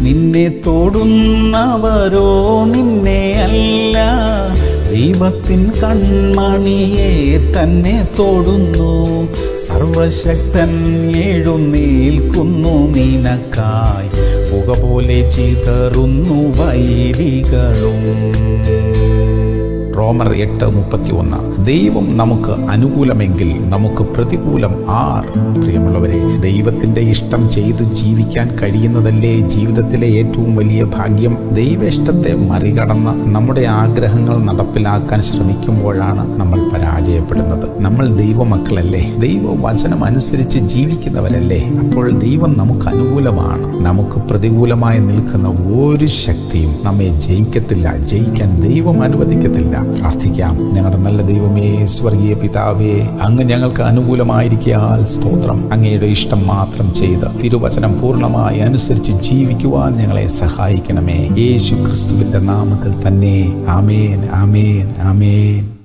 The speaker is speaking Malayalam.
നിന്നെ തൊടുന്നവരോ നിന്നെ അല്ല ദൈവത്തിൻ കൺമണിയെ തന്നെ തൊടുന്നു സർവശക്തൻ എഴുന്നേൽക്കുന്നു നിനക്കായി പുക പോലെ ചിതറുന്നു വൈരികളും റോമർ എട്ട് മുപ്പത്തി ഒന്ന് ദൈവം നമുക്ക് അനുകൂലമെങ്കിൽ നമുക്ക് പ്രതികൂലം ആർ പ്രിയമുള്ളവരെ ദൈവത്തിന്റെ ഇഷ്ടം ചെയ്ത് ജീവിക്കാൻ കഴിയുന്നതല്ലേ ജീവിതത്തിലെ ഏറ്റവും വലിയ ഭാഗ്യം ദൈവ ഇഷ്ടത്തെ മറികടന്ന് നമ്മുടെ ആഗ്രഹങ്ങൾ നടപ്പിലാക്കാൻ ശ്രമിക്കുമ്പോഴാണ് നമ്മൾ പരാജയപ്പെടുന്നത് നമ്മൾ ദൈവമക്കളല്ലേ ദൈവ വചനം അനുസരിച്ച് ജീവിക്കുന്നവരല്ലേ അപ്പോൾ ദൈവം നമുക്ക് അനുകൂലമാണ് നമുക്ക് പ്രതികൂലമായി നിൽക്കുന്ന ഒരു ശക്തിയും നമ്മെ ജയിക്കത്തില്ല ജയിക്കാൻ ദൈവം അനുവദിക്കത്തില്ല പ്രാർത്ഥിക്കാം ഞങ്ങളുടെ നല്ല ദൈവമേ സ്വർഗീയ പിതാവേ അങ്ങ് ഞങ്ങൾക്ക് അനുകൂലമായിരിക്കാൽ സ്തോത്രം അങ്ങയുടെ ഇഷ്ടം മാത്രം ചെയ്ത് തിരുവചനം പൂർണ്ണമായി അനുസരിച്ച് ജീവിക്കുവാൻ ഞങ്ങളെ സഹായിക്കണമേ യേശു ക്രിസ്തുവിന്റെ നാമത്തിൽ തന്നെ ആമേൻ ആമേൻ ആമേൻ